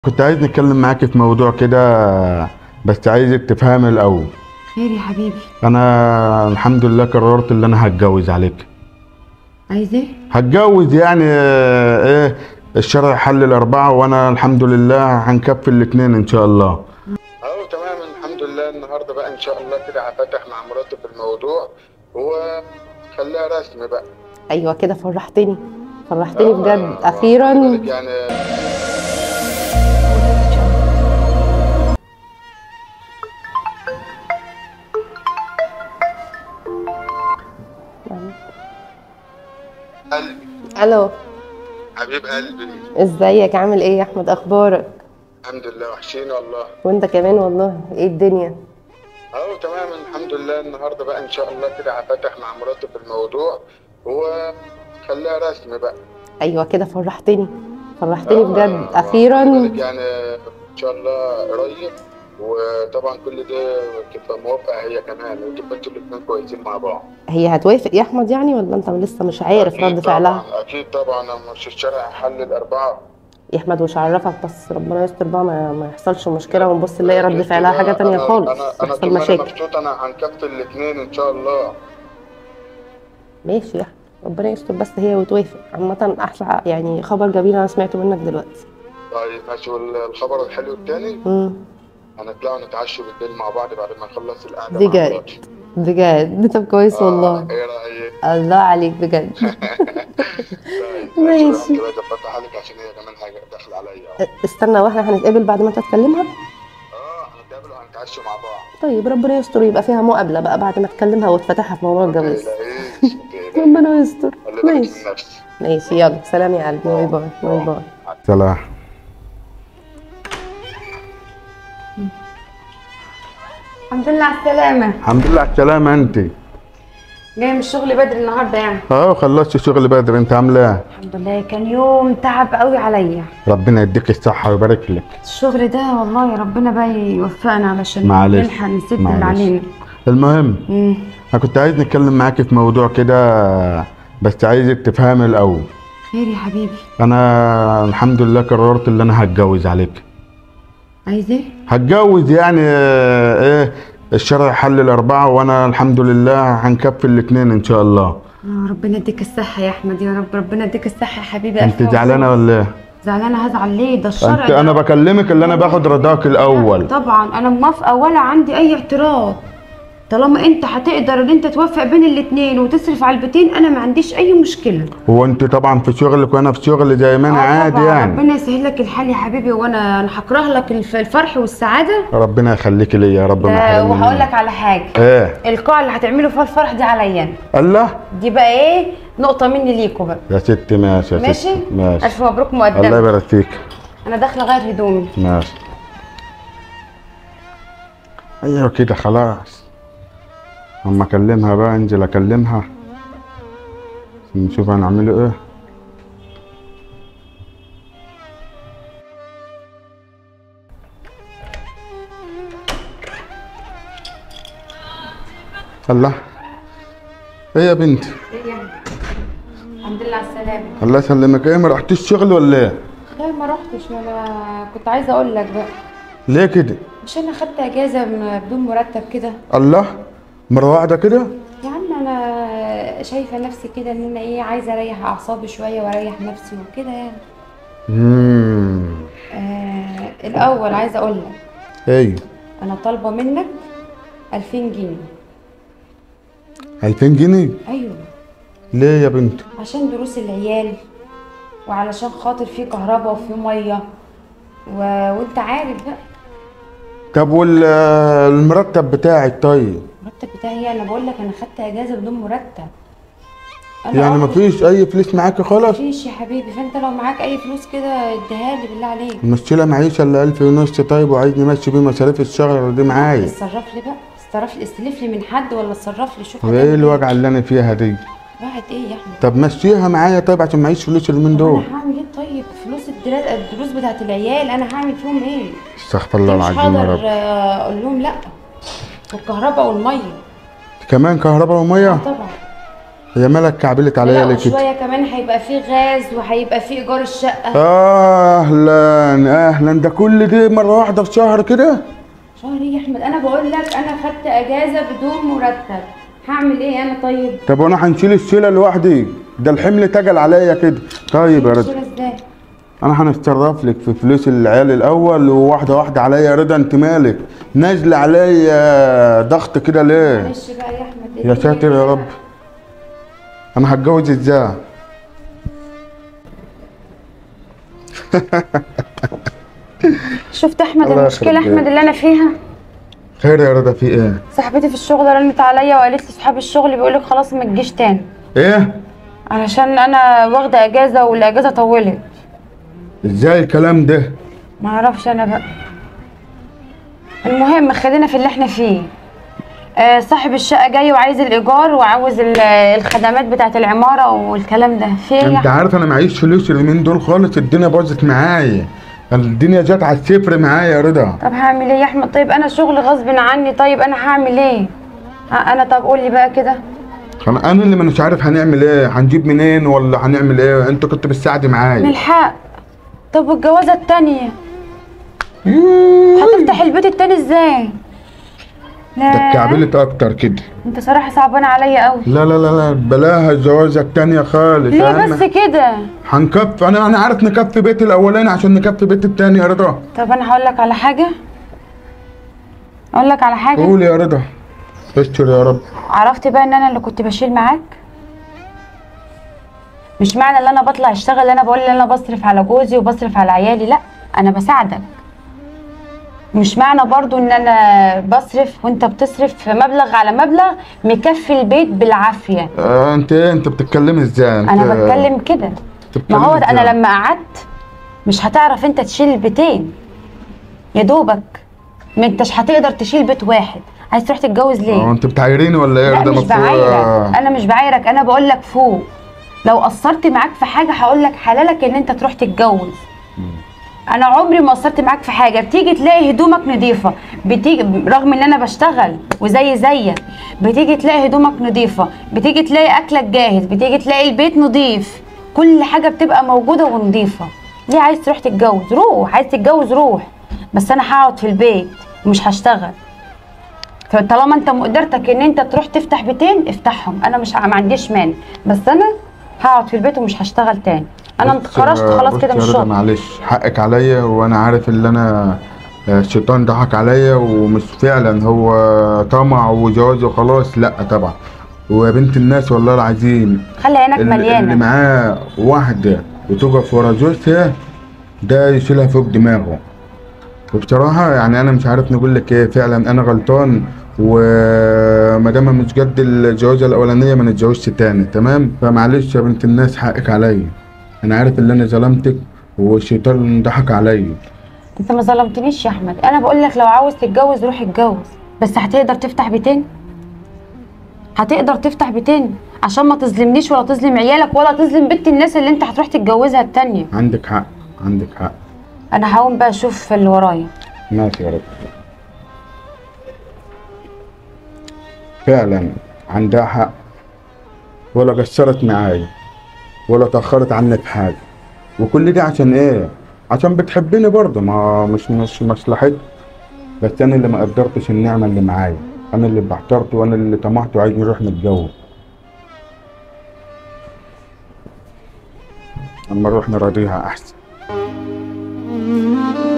كنت عايز نتكلم معاك في موضوع كده بس عايزك تفهمي الاول خير يا حبيبي انا الحمد لله قررت ان انا هتجوز عليك عايز ايه هتجوز يعني آه، ايه الشرع حل الاربعه وانا الحمد لله هنكفي الاثنين ان شاء الله اهو تمام الحمد لله النهارده بقى ان شاء الله كده هفتح مع مراتي في الموضوع وخليها رسمي بقى ايوه كده فرحتني فرحتني بجد اخيرا يعني قلبي الو حبيب قلبي ازيك عامل ايه يا احمد اخبارك الحمد لله وحشيني والله وانت كمان والله ايه الدنيا اهو تمام الحمد لله النهارده بقى ان شاء الله كده هفتح مع مراتي في الموضوع وخليها رسمي بقى ايوه كده فرحتني فرحتني آه، بجد آه، اخيرا بالك يعني ان شاء الله قريب وطبعا كل ده تبقى موافقه هي كمان وتبقى انتوا الاثنين كويسين مع بعض هي هتوافق يا احمد يعني ولا انت لسه مش عارف أكيد رد فعلها طبعا اكيد طبعا مش الشرع حل الاربعه يا احمد مش عرفك بس ربنا يستر بقى ما, ما يحصلش مشكله ونبص نلاقي رد فعلها حاجه تانية أنا- خالص انا انا يحصل طول ما انا مشاكل مبسوط انا هنكفي الاثنين ان شاء الله ماشي يا احمد ربنا يستر بس هي وتوافق عامه احلى يعني خبر جميل انا سمعته منك دلوقتي طيب ماشي والخبر الحلو الثاني امم هنطلع نتعشوا بالليل مع بعض بعد ما نخلص القعده دي مع جد. بعض. بجد طب كويس آه، والله ايه رايك الله عليك بجد طيب ماشي. كده ظبطت حالك عشان هي كمان حاجه داخله عليا استنى واحنا هنتقابل بعد ما انت تكلمها اه هنتقابل وهنتعشوا مع بعض طيب ربنا يستر يبقى فيها مقابله بقى بعد ما تكلمها وتفتحها في موضوع الجواز تقلقيش، تقلقيش. ربنا يستر خلي بالك ماشي من نفسك ماشي يلا سلام يا قلبي باي باي باي باي سلام الحمد لله على السلامة الحمد لله على السلامة انت جاي من الشغل بدري النهاردة يعني اه خلصت شغل بدري انت عامله ايه؟ الحمد لله كان يوم تعب قوي عليا ربنا يديك الصحة ويبارك لك الشغل ده والله ربنا بقى يوفقنا علشان معلش. نلحق نسد اللي معلش. علينا المهم مم. انا كنت عايز نتكلم معاك في موضوع كده بس عايزك تفهمي الاول خير يا حبيبي انا الحمد لله قررت ان انا هتجوز عليك عايز ايه؟ هتجوز يعني آه، ايه الشرع حل الاربعه وانا الحمد لله هنكفي الاثنين ان شاء الله آه ربنا يديك الصحة يا أحمد يا رب ربنا يديك الصحة يا حبيبي انت ألف زعلانه مبروك. ولا ايه زعلانة هزعل ليه ده الشرع انت ده. انا بكلمك اللي انا باخد رضاك الاول طبعا أنا موافقة ولا عندي أي اعتراض طالما أنت هتقدر إن أنت توفق بين الاتنين وتصرف على البيتين أنا ما عنديش أي مشكلة هو انت طبعا في شغلك وانا في شغلي زي ما انا آه عادي طبعاً، يعني ربنا يسهل لك الحال يا حبيبي وانا انا هكره لك الف- الفرح والسعاده ربنا يخليك ليا يا رب ما ده يحرمني وهقول منك. لك على حاجه ايه القاعه اللي هتعملوا فيها الفرح دي عليا أنا. الله دي بقى ايه نقطه مني ليكوا بقى يا ستي ماشي يا ماشي ستي ماشي الف مبروك الله مقدما يبارك فيك انا داخله اغير هدومي ماشي ايوه كده خلاص اما اكلمها بقى انزل اكلمها نشوف هنعمله ايه الله ايه يا بنتي الحمد لله على السلامه الله يسلمك ايه ما رحتيش شغل ولا ايه لا ما رحتش ما انا كنت عايزه اقول لك بقى ليه كده مش انا خدت اجازه من- بدون مرتب كده الله مرة واحدة كده يا عم انا شايفه نفسي كده ان انا ايه عايزه اريح اعصابي شويه واريح نفسي وكده يعني امم آه الاول عايزه اقول لك ايوه انا طالبه منك 2000 جنيه 2000 جنيه ايوه ليه يا بنتي عشان دروس العيال وعلشان خاطر في كهرباء وفي ميه و... وانت عارف بقى طب والمرتب بتاعك طيب المرتب بتاعي انا بقول لك انا خدت اجازه بدون مرتب أنا يعني أول- مفيش اي فلوس معاكي خالص مفيش يا حبيبي فانت لو معاك اي فلوس كده اديها لي بالله عليك مشكلة معيشة الا ألف ونص طيب وعايز نمشي بيه مصاريف الشهر دي معايا اتصرف لي بقى استرف لي استلف لي من حد ولا اتصرف لي شوف وايه هتعمل الوجع اللي انا فيها دي واحد ايه يا احمد طب مشيها معايا طيب عشان معيش فلوس اليومين طب دول انا هعمل ايه طيب فلوس الدراس الدروس بتاعت العيال انا هعمل فيهم ايه استغفر الله مش العظيم يا هقدر رب آه، اقول لهم لا والكهرباء والميه كمان كهرباء ومية طبعا هي مالك كعبلت عليا لا ليه كده وشويه كمان هيبقى فيه غاز وهيبقى فيه ايجار الشقه اهلا اهلا ده كل دي مره واحده في شهر كده شهر ايه يا احمد انا بقول لك انا خدت اجازه بدون مرتب هعمل ايه انا طيب طب وانا هنشيل الشيله لوحدي ده الحمل تجل عليا كده طيب يا رضا الشغل ازاي انا هنتصرف لك في فلوس العيال الاول وواحده واحده عليا يا رضا انت مالك نازله عليا ضغط كده ليه معلش بقى يا احمد يا ساتر يا رب انا هتجوز ازاي شفت احمد الله المشكله يخرب احمد اللي انا فيها خير يا رضا في ايه صاحبتي في الشغل رنت عليا وقالت لي صحاب الشغل بيقولك خلاص ما تجيش تاني ايه علشان انا واخده اجازه والاجازه طولت ازاي الكلام ده ما اعرفش انا بقى المهم خلينا في اللي احنا فيه آه صاحب الشقه جاي وعايز الايجار وعاوز ال- الخدمات بتاعه العماره والكلام ده في ايه يا انت أحمد؟ عارف انا معيش فلوس اليومين دول خالص الدنيا باظت معايا الدنيا جت على الصفر معايا يا رضا طب هعمل ايه يا احمد طيب انا شغل غصب عني طيب انا هعمل ايه ها، انا طب قول لي بقى كده خلاص انا اللي مش عارف هنعمل ايه هنجيب منين ولا هنعمل ايه انت كنت بتساعدي معايا نلحق طب والجوازه التانية هتفتح البيت التاني ازاي ده لا اتكعبلت اكتر كده انت صراحه صعبان عليا قوي لا لا لا لا بلاها الجوازه التانية خالص ليه أهم- بس كده هنكفي انا انا عارف نكفي بيت الاولاني عشان نكفي بيت التاني يا رضا طب انا هقول لك على حاجه اقول لك على حاجه قول يا رضا استر يا رب عرفت بقى ان انا اللي كنت بشيل معاك مش معنى ان انا بطلع اشتغل ان انا بقول ان انا بصرف على جوزي وبصرف على عيالي لا انا بساعدك مش معنى برضو ان انا بصرف وانت بتصرف مبلغ على مبلغ مكفي البيت بالعافيه آه انت ايه انت بتتكلمي ازاي انت انا بتكلم كده ما بتتكلمي هو إزاي؟ انا لما قعدت مش هتعرف انت تشيل البيتين يا دوبك ما انتش هتقدر تشيل بيت واحد عايز تروح تتجوز ليه اه انت بتعايريني ولا ايه يا لا رضا مش مفروض- بعايرك انا مش بعايرك انا بقول لك فوق لو قصرت معاك في حاجه هقول لك حلالك ان انت تروح تتجوز انا عمري ما قصرت معاك في حاجه بتيجي تلاقي هدومك نظيفه بتيجي رغم ان انا بشتغل وزي زيك بتيجي تلاقي هدومك نظيفه بتيجي تلاقي اكلك جاهز بتيجي تلاقي البيت نظيف كل حاجه بتبقى موجوده ونظيفه ليه عايز تروح تتجوز روح عايز تتجوز روح بس انا هقعد في البيت ومش هشتغل فطالما انت مقدرتك ان انت تروح تفتح بيتين افتحهم انا مش ه- ما عنديش مانع بس انا هقعد في البيت ومش هشتغل تاني انا بص- اتخرجت خلاص بص كده يا من رضا الشغل معلش حقك عليا وانا عارف ان انا آه، الشيطان ضحك عليا ومش فعلا هو طمع وجواز وخلاص لا طبعا ويا بنت الناس والله العظيم خلي عينك اللي, اللي مليانه معاه واحده وتقف ورا جوزها ده يشيلها فوق دماغه وبصراحة يعني أنا مش عارف نقول لك إيه فعلا أنا غلطان وما دام مش قد الجوازة الأولانية ما نتجوزش تاني تمام فمعلش يا بنت الناس حقك عليا أنا عارف إن أنا ظلمتك والشيطان ضحك عليا انت ما ظلمتنيش يا احمد انا بقول لك لو عاوز تتجوز روح اتجوز بس هتقدر تفتح بيتين هتقدر تفتح بيتين عشان ما تظلمنيش ولا تظلم عيالك ولا تظلم بنت الناس اللي انت هتروح تتجوزها التانية عندك حق عندك حق انا هقوم بقى اشوف اللي ورايا ماشي يا رب فعلا عندها حق ولا قصرت معايا ولا تأخرت عني في حاجة وكل ده عشان ايه عشان بتحبني برضه ما مش مش مصلحتي بس انا اللي ما قدرتش النعمة اللي معايا انا اللي بحترت وانا اللي طمعت وعايز نروح نتجوز اما نروح نراضيها احسن